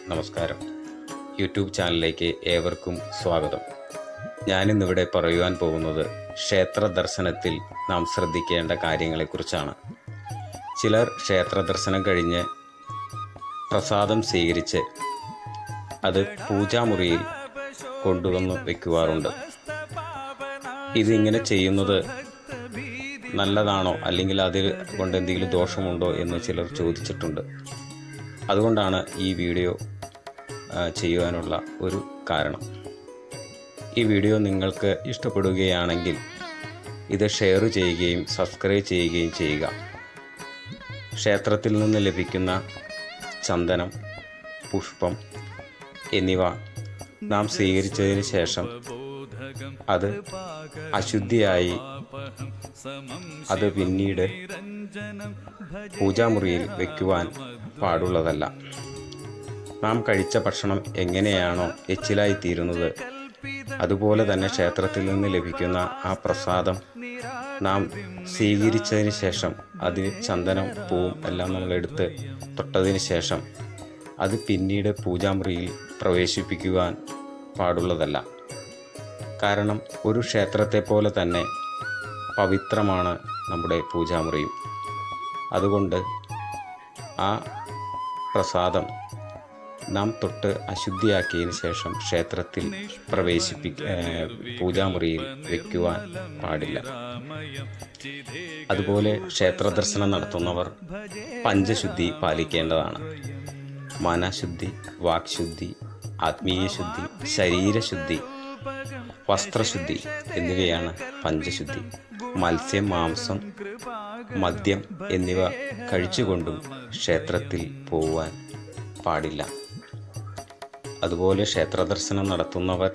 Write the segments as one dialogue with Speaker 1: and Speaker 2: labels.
Speaker 1: നമസ്കാരം യൂട്യൂബ് ചാനലിലേക്ക് ഏവർക്കും സ്വാഗതം ഞാനിന്നിവിടെ പറയുവാൻ പോകുന്നത് ക്ഷേത്ര ദർശനത്തിൽ നാം ശ്രദ്ധിക്കേണ്ട കാര്യങ്ങളെക്കുറിച്ചാണ് ചിലർ ക്ഷേത്ര ദർശനം കഴിഞ്ഞ് പ്രസാദം സ്വീകരിച്ച് അത് പൂജാമുറിയിൽ കൊണ്ടുവന്ന് വെക്കുവാറുണ്ട് ഇതിങ്ങനെ ചെയ്യുന്നത് നല്ലതാണോ അല്ലെങ്കിൽ അതിൽ കൊണ്ട് എന്തെങ്കിലും ദോഷമുണ്ടോ എന്ന് ചിലർ ചോദിച്ചിട്ടുണ്ട് അതുകൊണ്ടാണ് ഈ വീഡിയോ ആ, ചെയ്യുവാനുള്ള ഒരു കാരണം ഈ വീഡിയോ നിങ്ങൾക്ക് ഇഷ്ടപ്പെടുകയാണെങ്കിൽ ഇത് ഷെയർ ചെയ്യുകയും സബ്സ്ക്രൈബ് ചെയ്യുകയും ചെയ്യുക ക്ഷേത്രത്തിൽ നിന്ന് ലഭിക്കുന്ന ചന്ദനം പുഷ്പം എന്നിവ നാം സ്വീകരിച്ചതിന് ശേഷം അത് അശുദ്ധിയായി അത് പിന്നീട് പൂജാമുറിയിൽ വയ്ക്കുവാൻ പാടുള്ളതല്ല നാം കഴിച്ച ഭക്ഷണം എങ്ങനെയാണോ എച്ചിലായി തീരുന്നത് അതുപോലെ തന്നെ ക്ഷേത്രത്തിൽ നിന്ന് ലഭിക്കുന്ന ആ പ്രസാദം നാം സ്വീകരിച്ചതിന് ശേഷം അതിന് ചന്ദനം പൂവും എല്ലാം നമ്മൾ എടുത്ത് തൊട്ടതിന് ശേഷം അത് പിന്നീട് പൂജാമുറിയിൽ പ്രവേശിപ്പിക്കുവാൻ പാടുള്ളതല്ല കാരണം ഒരു ക്ഷേത്രത്തെ പോലെ തന്നെ പവിത്രമാണ് നമ്മുടെ പൂജാമുറിയും അതുകൊണ്ട് ആ പ്രസാദം നാം തൊട്ട് അശുദ്ധിയാക്കിയതിന് ശേഷം ക്ഷേത്രത്തിൽ പ്രവേശിപ്പി ഏഹ് പൂജാമുറിയിൽ വയ്ക്കുവാൻ പാടില്ല അതുപോലെ ക്ഷേത്ര ദർശനം നടത്തുന്നവർ പഞ്ചശുദ്ധി പാലിക്കേണ്ടതാണ് മനഃശുദ്ധി വാക്ശുദ്ധി ആത്മീയ ശുദ്ധി ശരീരശുദ്ധി വസ്ത്രശുദ്ധി എന്നിവയാണ് പഞ്ചശുദ്ധി മത്സ്യം മാംസം മദ്യം എന്നിവ കഴിച്ചുകൊണ്ടും ക്ഷേത്രത്തിൽ പോവാൻ പാടില്ല അതുപോലെ ക്ഷേത്ര ദർശനം നടത്തുന്നവർ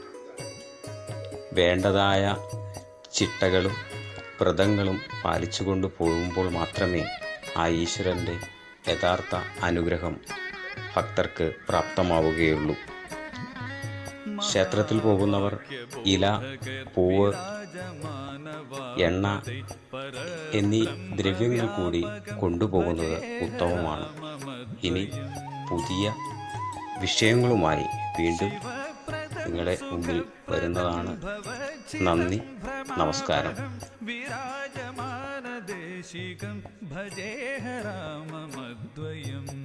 Speaker 1: വേണ്ടതായ ചിട്ടകളും വ്രതങ്ങളും പാലിച്ചുകൊണ്ട് പോകുമ്പോൾ മാത്രമേ ആ ഈശ്വരൻ്റെ യഥാർത്ഥ അനുഗ്രഹം ഭക്തർക്ക് പ്രാപ്തമാവുകയുള്ളൂ ക്ഷേത്രത്തിൽ പോകുന്നവർ ഇല പൂവ് എണ്ണ എന്നീ ദ്രവ്യങ്ങൾ കൂടി കൊണ്ടുപോകുന്നത് ഉത്തമമാണ് ഇനി പുതിയ വിഷയങ്ങളുമായി വീണ്ടും നിങ്ങളുടെ മുമ്പിൽ വരുന്നതാണ് നന്ദി നമസ്കാരം
Speaker 2: विराजमानदेशिकं भजेह राममद्वयम्